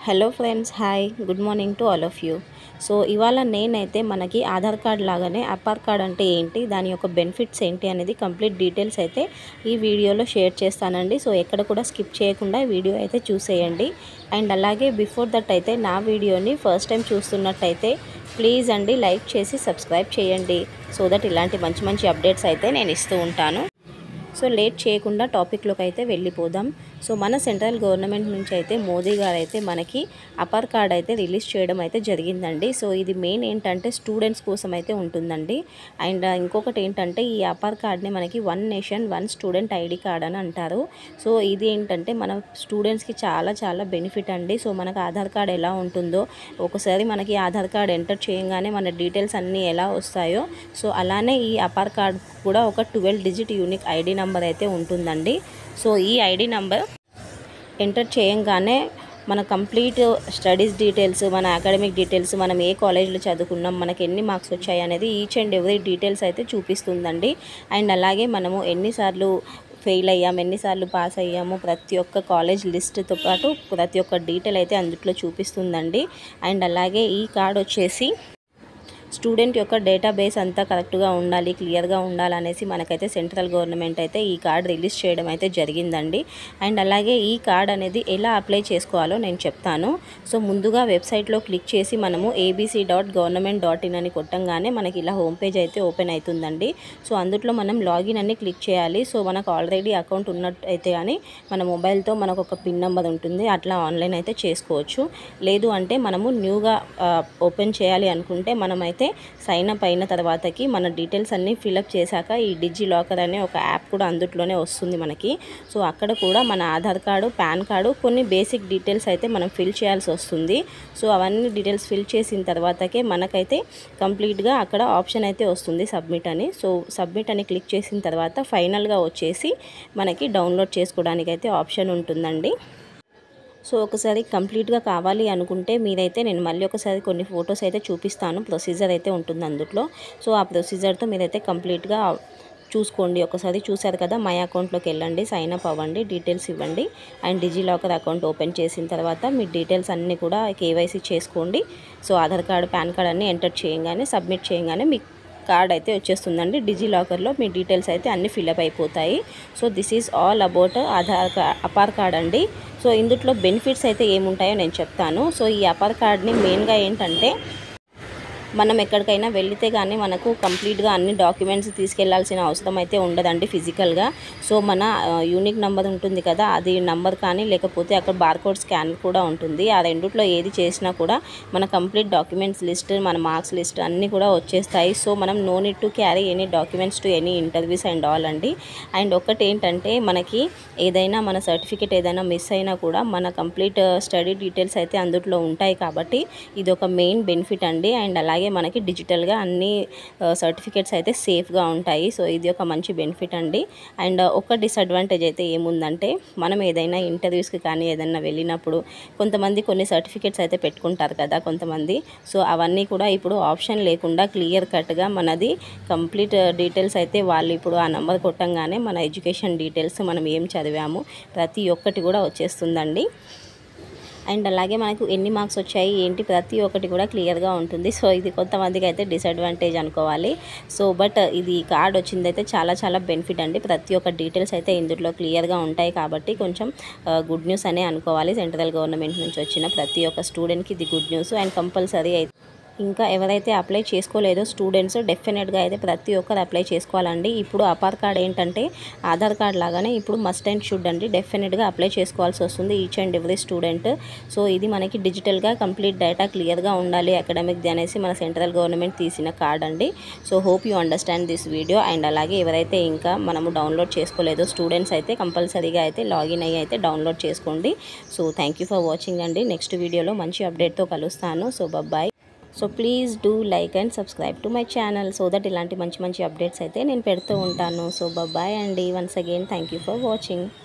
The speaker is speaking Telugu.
hello friends hi good morning to all of you so ఇవాళ నేనైతే మనకి ఆధార్ కార్డ్ లాగానే అపార్ కార్డ్ అంటే ఏంటి దాని యొక్క బెనిఫిట్స్ ఏంటి అనేది కంప్లీట్ డీటెయిల్స్ అయితే ఈ వీడియోలో షేర్ చేస్తానండి సో ఎక్కడ కూడా స్కిప్ చేయకుండా వీడియో అయితే చూసేయండి అండ్ అలాగే బిఫోర్ దట్ అయితే నా వీడియోని ఫస్ట్ టైం చూస్తున్నట్టయితే ప్లీజ్ అండి లైక్ చేసి సబ్స్క్రైబ్ చేయండి సో దట్ ఇలాంటి మంచి మంచి అప్డేట్స్ అయితే నేను ఇస్తూ ఉంటాను సో లేట్ చేయకుండా టాపిక్లోకి అయితే వెళ్ళిపోదాం సో మన సెంట్రల్ గవర్నమెంట్ నుంచి అయితే మోదీ గారు అయితే మనకి అపార్ కార్డ్ అయితే రిలీజ్ చేయడం అయితే జరిగిందండి సో ఇది మెయిన్ ఏంటంటే స్టూడెంట్స్ కోసం అయితే ఉంటుందండి అండ్ ఇంకొకటి ఏంటంటే ఈ అపార్ కార్డ్ని మనకి one nation one student ID card అని అంటారు సో ఇది ఏంటంటే మన స్టూడెంట్స్కి చాలా చాలా బెనిఫిట్ అండి సో మనకు ఆధార్ కార్డ్ ఎలా ఉంటుందో ఒకసారి మనకి ఆధార్ కార్డ్ ఎంటర్ చేయగానే మన డీటెయిల్స్ అన్నీ ఎలా వస్తాయో సో అలానే ఈ అపార్ కార్డ్ కూడా ఒక twelve digit unique ID number అయితే ఉంటుందండి సో ఈ ఐడి నెంబర్ ఎంటర్ చేయంగానే మన కంప్లీట్ స్టడీస్ డీటెయిల్స్ మన అకాడమిక్ డీటెయిల్స్ మనం ఏ కాలేజ్లో చదువుకున్నాం మనకి ఎన్ని మార్క్స్ వచ్చాయి అనేది ఈచ్ అండ్ ఎవ్రీ డీటెయిల్స్ అయితే చూపిస్తుందండి అండ్ అలాగే మనము ఎన్నిసార్లు ఫెయిల్ అయ్యాము ఎన్నిసార్లు పాస్ అయ్యాము ప్రతి ఒక్క కాలేజ్ లిస్ట్తో పాటు ప్రతి ఒక్క డీటెయిల్ అయితే అందులో చూపిస్తుందండి అండ్ అలాగే ఈ కార్డ్ వచ్చేసి స్టూడెంట్ యొక్క డేటాబేస్ అంతా కరెక్ట్గా ఉండాలి క్లియర్గా ఉండాలనేసి మనకైతే సెంట్రల్ గవర్నమెంట్ అయితే ఈ కార్డ్ రిలీజ్ చేయడం అయితే జరిగిందండి అండ్ అలాగే ఈ కార్డ్ అనేది ఎలా అప్లై చేసుకోవాలో నేను చెప్తాను సో ముందుగా వెబ్సైట్లో క్లిక్ చేసి మనము ABC dot government dot in అని కొట్టంగానే మనకి ఇలా హోమ్ పేజ్ అయితే ఓపెన్ అవుతుందండి సో అందులో మనం లాగిన్ అని క్లిక్ చేయాలి సో మనకు ఆల్రెడీ అకౌంట్ ఉన్నట్టయితే కానీ మన మొబైల్తో మనకు ఒక పిన్ నెంబర్ ఉంటుంది అట్లా ఆన్లైన్ అయితే చేసుకోవచ్చు లేదు అంటే మనము న్యూగా ఓపెన్ చేయాలి అనుకుంటే మనమైతే సైన్ అప్ అయిన తర్వాతకి మన డీటెయిల్స్ అన్నీ ఫిలప్ చేశాక ఈ డిజి లాకర్ అనే ఒక యాప్ కూడా అందులోనే వస్తుంది మనకి సో అక్కడ కూడా మన ఆధార్ కార్డు పాన్ కార్డు కొన్ని బేసిక్ డీటెయిల్స్ అయితే మనం ఫిల్ చేయాల్సి వస్తుంది సో అవన్నీ డీటెయిల్స్ ఫిల్ చేసిన తర్వాతకే మనకైతే కంప్లీట్గా అక్కడ ఆప్షన్ అయితే వస్తుంది సబ్మిట్ అని సో సబ్మిట్ అని క్లిక్ చేసిన తర్వాత ఫైనల్గా వచ్చేసి మనకి డౌన్లోడ్ చేసుకోవడానికి అయితే ఆప్షన్ ఉంటుందండి సో ఒకసారి కంప్లీట్గా కావాలి అనుకుంటే మీరైతే నేను మళ్ళీ ఒకసారి కొన్ని ఫొటోస్ అయితే చూపిస్తాను ప్రొసీజర్ అయితే ఉంటుంది అందులో సో ఆ ప్రొసీజర్తో మీరైతే కంప్లీట్గా చూసుకోండి ఒకసారి చూశారు కదా మై అకౌంట్లోకి వెళ్ళండి సైన్ అప్ అవ్వండి డీటెయిల్స్ ఇవ్వండి అండ్ డిజిలాకర్ అకౌంట్ ఓపెన్ చేసిన తర్వాత మీ డీటెయిల్స్ అన్నీ కూడా కేవైసీ చేసుకోండి so Aadhaar card PAN card అన్నీ ఎంటర్ చేయగానే సబ్మిట్ చేయగానే మీకు కార్డ్ అయితే వచ్చేస్తుందండి డిజి లాకర్లో మీ డీటెయిల్స్ అయితే అన్ని ఫిల్అప్ అయిపోతాయి so this is all about Aadhaar card APAAR card అండి సో ఇందులో బెనిఫిట్స్ అయితే ఏముంటాయో నేను చెప్తాను సో ఈ అపార్ కార్డ్ని మెయిన్గా ఏంటంటే మనం ఎక్కడికైనా వెళితే కానీ మనకు కంప్లీట్గా అన్ని డాక్యుమెంట్స్ తీసుకెళ్లాల్సిన అవసరం అయితే ఉండదండి ఫిజికల్గా సో మన యూనిక్ నెంబర్ ఉంటుంది కదా అది నంబర్ కానీ లేకపోతే అక్కడ బార్కోడ్ స్కాన్ కూడా ఉంటుంది ఆ రెండిట్లో ఏది చేసినా కూడా మన కంప్లీట్ డాక్యుమెంట్స్ లిస్ట్ మన మార్క్స్ లిస్ట్ అన్నీ కూడా వచ్చేస్తాయి సో మనం no need to carry any documents to any interviews and all అండి అండ్ ఒకటి ఏంటంటే మనకి ఏదైనా మన సర్టిఫికేట్ ఏదైనా మిస్ అయినా కూడా మన కంప్లీట్ స్టడీ డీటెయిల్స్ అయితే అందులో ఉంటాయి కాబట్టి ఇది ఒక మెయిన్ బెనిఫిట్ అండి అండ్ అలాగే అలాగే మనకి డిజిటల్గా అన్ని సర్టిఫికేట్స్ అయితే సేఫ్గా ఉంటాయి సో ఇది ఒక మంచి బెనిఫిట్ అండి అండ్ ఒక డిసడ్వాంటేజ్ అయితే ఏముందంటే మనం ఏదైనా ఇంటర్వ్యూస్కి కానీ ఏదైనా వెళ్ళినప్పుడు కొంతమంది కొన్ని సర్టిఫికేట్స్ అయితే పెట్టుకుంటారు కదా కొంతమంది సో అవన్నీ కూడా ఇప్పుడు ఆప్షన్ లేకుండా క్లియర్ కట్గా మనది కంప్లీట్ డీటెయిల్స్ అయితే వాళ్ళు ఇప్పుడు ఆ నెంబర్ కొట్టంగానే మన ఎడ్యుకేషన్ డీటెయిల్స్ మనం ఏం చదివాము ప్రతి ఒక్కటి కూడా వచ్చేస్తుందండి అండ్ అలాగే మనకు ఎన్ని మార్క్స్ వచ్చాయి ఏంటి ప్రతి ఒక్కటి కూడా క్లియర్గా ఉంటుంది సో ఇది కొంతమందికి అయితే డిసడ్వాంటేజ్ అనుకోవాలి సో బట్ ఇది కార్డ్ వచ్చింది అయితే చాలా చాలా బెనిఫిట్ అండి ప్రతి ఒక్క డీటెయిల్స్ అయితే ఇందులో క్లియర్గా ఉంటాయి కాబట్టి కొంచెం గుడ్ న్యూస్ అనే అనుకోవాలి సెంట్రల్ గవర్నమెంట్ నుంచి వచ్చిన ప్రతి ఒక్క స్టూడెంట్కి ఇది గుడ్ న్యూస్ అండ్ కంపల్సరీ అయితే ఇంకా ఎవరైతే అప్లై చేసుకోలేదో స్టూడెంట్స్ డెఫినెట్గా అయితే ప్రతి ఒక్కరు అప్లై చేసుకోవాలండి ఇప్పుడు అపార్ కార్డ్ ఏంటంటే ఆధార్ కార్డ్ లాగానే ఇప్పుడు మస్ట్ అండ్ షుడ్ అండి డెఫినెట్గా అప్లై చేసుకోవాల్సి వస్తుంది each and every student so ఇది మనకి డిజిటల్గా కంప్లీట్ డేటా క్లియర్గా ఉండాలి అకాడమిక్ది అనేసి మన సెంట్రల్ గవర్నమెంట్ తీసిన కార్డ్ అండి so hope you understand this video and అలాగే ఎవరైతే ఇంకా మనము డౌన్లోడ్ చేసుకోలేదో స్టూడెంట్స్ అయితే కంపల్సరీగా అయితే లాగిన్ అయ్యి అయితే డౌన్లోడ్ చేసుకోండి so thank you for watching అండి నెక్స్ట్ వీడియోలో మంచి అప్డేట్తో కలుస్తాను so bye so please do like and subscribe to my channel so that ఇలాంటి మంచి మంచి అప్డేట్స్ అయితే నేను పెడుతూ ఉంటాను సో బాయ్ అండి once again thank you for watching